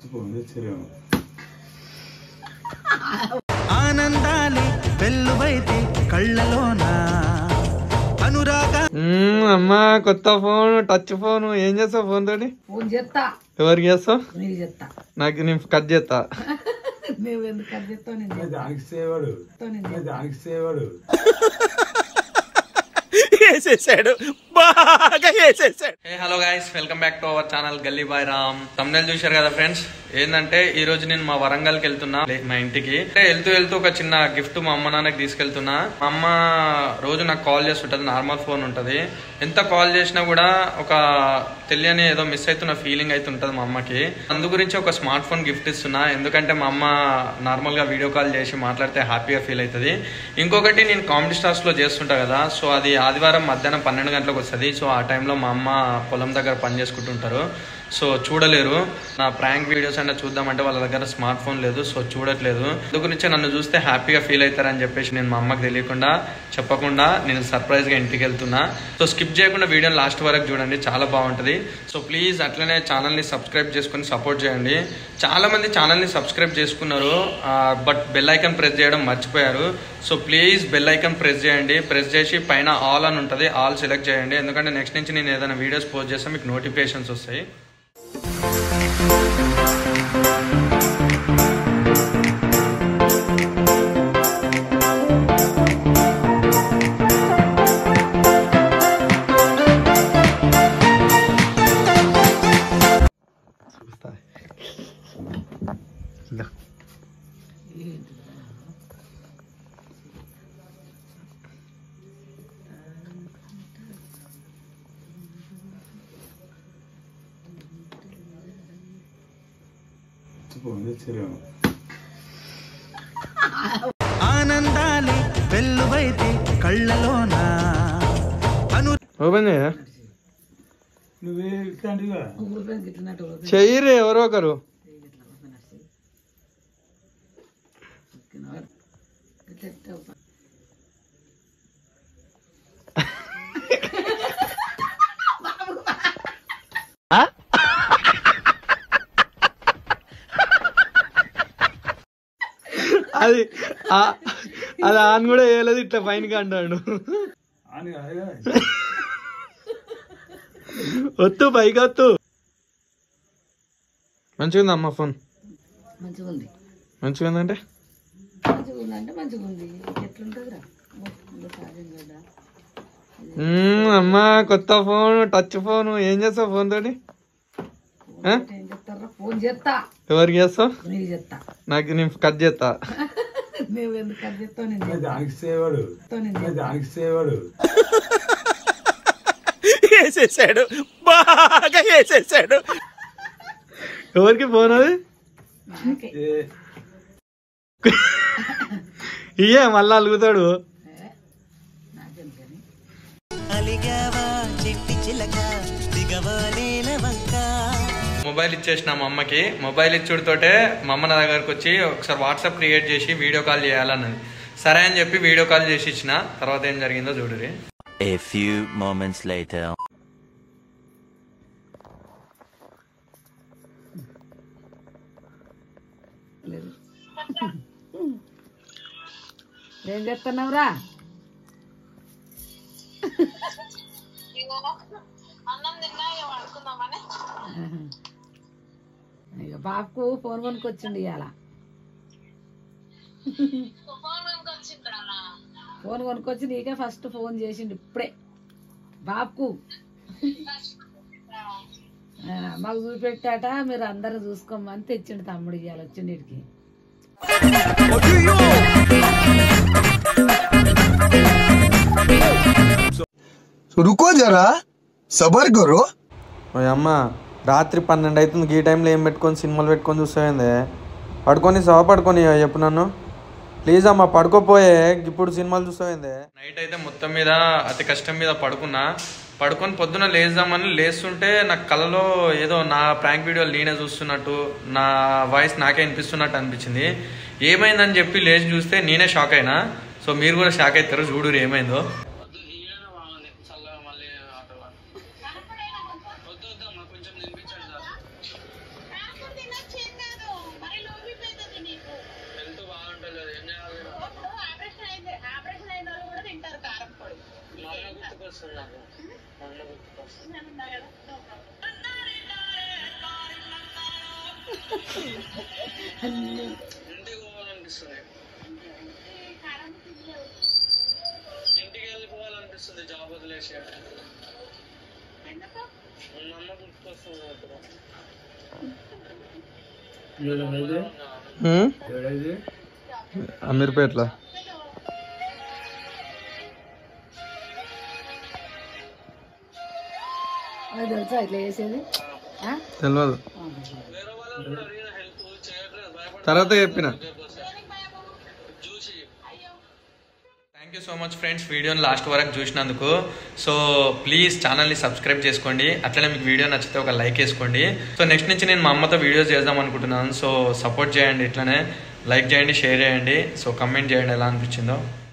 పొందించరేమో ఆనందాలి వెల్లువైతే కళ్ళలోన అనురాగ అమ్మా కొత్త ఫోన్ టచ్ ఫోన్ ఏం చేస్తావు ఫోన్ తోటి ఫోన్ చేస్తా ఎవరికి చేస్తావు నీకు చేస్తా నాకు నేను కట్ చేస్తా నువ్వు ఎందుకు కట్ చేస్తావు నేను చేస్తా. దానికి సేవాడు నేను చేస్తా. దానికి సేవాడు వేసేసాడు బాగా వేసేసాడు hey hello guys welcome back to our channel Gully boy Ram thumbnail చూశారు కదా ఫ్రెండ్స్ ఏంటంటే ఈ రోజు నేను మా వరంగల్కి వెళ్తున్నా లే- మా ఇంటికి అంటే వెళ్తూ వెళ్తూ ఒక చిన్న గిఫ్ట్ మా అమ్మ నాన్నకి తీసుకెళ్తున్నా మా అమ్మ రోజు నాకు కాల్ చేస్తుంటది నార్మల్ ఫోన్ ఉంటది ఎంత కాల్ చేసినా కూడా ఒక తెలియని ఏదో మిస్ అవుతున్న ఫీలింగ్ అయితే ఉంటది మా అమ్మకి అందు గురించి ఒక స్మార్ట్ ఫోన్ గిఫ్ట్ ఇస్తున్నా ఎందుకంటే మా అమ్మ నార్మల్ గా వీడియో కాల్ చేసి మాట్లాడితే హ్యాపీగా ఫీల్ అవుతుంది ఇంకొకటి నేను కామెడీ స్టార్స్ లో చేస్తుంటా కదా సో అది ఆదివారం మధ్యాహ్నం పన్నెండు గంటలకు వస్తుంది సో ఆ టైంలో మా అమ్మ పొలం దగ్గర పని చేసుకుంటుంటారు సో చూడలేరు నా ప్రాంక్ వీడియోస్ అన్న చూద్దామంటే వాళ్ళ దగ్గర స్మార్ట్ ఫోన్ లేదు సో చూడట్లేదు అందు గురించి నన్ను చూస్తే హ్యాపీగా ఫీల్ అవుతారని చెప్పేసి నేను మా అమ్మకి తెలియకుండా చెప్పకుండా నేను సర్ప్రైజ్ గా ఇంటికి వెళ్తున్నా సో స్కిప్ చేయకుండా వీడియో లాస్ట్ వరకు చూడండి చాలా బాగుంటది సో ప్లీజ్ అట్లనే ఛానల్ ని సబ్స్క్రైబ్ చేసుకొని సపోర్ట్ చేయండి చాలా మంది ఛానల్ ని సబ్స్క్రైబ్ చేసుకున్నారు బట్ బెల్ ఐకాన్ ప్రెస్ చేయడం మర్చిపోయారు so please bell icon press చేయండి ప్రెస్ చేసి పైన ఆల్ అని ఉంటుంది ఆల్ సెలెక్ట్ చేయండి ఎందుకంటే నెక్స్ట్ నుంచి నేను ఏదైనా వీడియోస్ పోస్ట్ చేస్తే మీకు నోటిఫికేషన్స్ వస్తాయి పొందించరేమో ఆనందాలి వెల్లువైతే కళ్ళలోన అను ఓపెన్ చేయ నువ్వే ఇట్లాంటివా ఊరిపోయింది గిట్లనట్టు ఊరిపోయింది. చెయ్యిరే ఎవరో ఒకరు గిట్ల ఊరిపోయినట్టు. గిట్ల ఎట్ట ఊప- అది ఆ- అది ఆన్ కూడా వేయలేదు ఇట్లా పైనకి అంటాడు అని కాదుగా వత్తు పైకి వత్తు మంచిగా ఉంది అమ్మ ఫోన్ మంచిగా ఉంది మంచిగా ఉందంటే మంచిగా ఉంది అంటే మంచిగా ఉంది ఎట్లుంటుందిరా ముందు ఛార్జింగ్ కూడా మ్మ్, అమ్మా కొత్త ఫోన్ టచ్ ఫోన్ ఏం చేస్తావు ఫోన్ తోటి ఆ? ఏం చెప్తారా ఫోన్ చేస్తా ఎవరికి చేస్తావు నీకు చెప్తా నాకు నేను కట్ చేస్తా నువ్వు ఎందుకు కట్ చేస్తావు నేను చేస్తా. దానికి సేవాడు నేను చేస్తా. దానికి సేవాడు వేసేసాడు బాగా వేసేసాడు ఎవరికి ఫోన్ అది నాకే. ఏ ఇయ్యే మళ్ళా అలుగుతాడు ఏ, నాకేం కానీ అలిగావా చెట్టి చిలక దిగవలేల వంక మొబైల్ ఇచ్చేసిన మా అమ్మకి మొబైల్ ఇచ్చుడుతోటే మా అమ్మ నా దగ్గరకు వచ్చి ఒకసారి వాట్సాప్ క్రియేట్ చేసి వీడియో కాల్ చేయాలన్నది సరే అని చెప్పి వీడియో కాల్ చేసి ఇచ్చిన తర్వాత ఏం జరిగిందో చూడురి A few moments later. లేదు ఏం చేస్తున్నావురా ఇక బాబుకు ఫోన్ కొనుక్కొచ్చిండు ఇవాళ ఫోన్ కొనుక్కొచ్చి నీకే ఫస్ట్ ఫోన్ చేసిండు ఇప్పుడే బాబుకు ఆ, మాకు చూపెట్టాట మీరు అందరూ చూసుకోమని తెచ్చిండు తమ్ముడు ఇవాళ వచ్చిండు ఇడికి रुको जरा सबर करो ఓ అమ్మ రాత్రి పన్నెండు అవుతుంది ఈ టైంలో ఏం పెట్టుకొని సినిమాలు పెట్టుకొని చూస్తాయిందే పడుకొని సవ పడుకొని చెప్పు నన్ను ప్లీజ్ అమ్మ పడుకోపోయే ఇప్పుడు సినిమాలు చూస్తాయిందే నైట్ అయితే మొత్తం మీద అతి కష్టం మీద పడుకున్నా పడుకొని పొద్దున లేద్దామని లేస్తుంటే నాకు కలలో ఏదో నా ప్రాంక్ వీడియో నేనే చూస్తున్నట్టు నా వాయిస్ నాకే వినిపిస్తున్నట్టు అనిపించింది ఏమైందని చెప్పి లేచి చూస్తే నేనే షాక్ అయినా సో మీరు కూడా షాక్ అవుతారు చూడు ఏమైందో అన్ని ఇంటికి వెళ్ళిపోవాలనిపిస్తుంది జాబ్ వదిలేసి నమ్మ గుర్తుకొస్తుంది ఏడైంది ఏడైంది అమీర్పేట్ల అది తెలుసా ఇట్లా చేసేది ఆ? తెలియదు తర్వాత చెప్పిన thank you so much friends వీడియోని లాస్ట్ వరకు చూసినందుకు సో ప్లీజ్ ఛానల్ని సబ్స్క్రైబ్ చేసుకోండి అట్లనే మీకు వీడియో నచ్చితే ఒక లైక్ వేసుకోండి సో నెక్స్ట్ నుంచి నేను మా అమ్మతో వీడియోస్ చేద్దాం అనుకుంటున్నాను సో సపోర్ట్ చేయండి ఇట్లనే లైక్ చేయండి షేర్ చేయండి సో కమెంట్ చేయండి ఎలా అనిపించిందో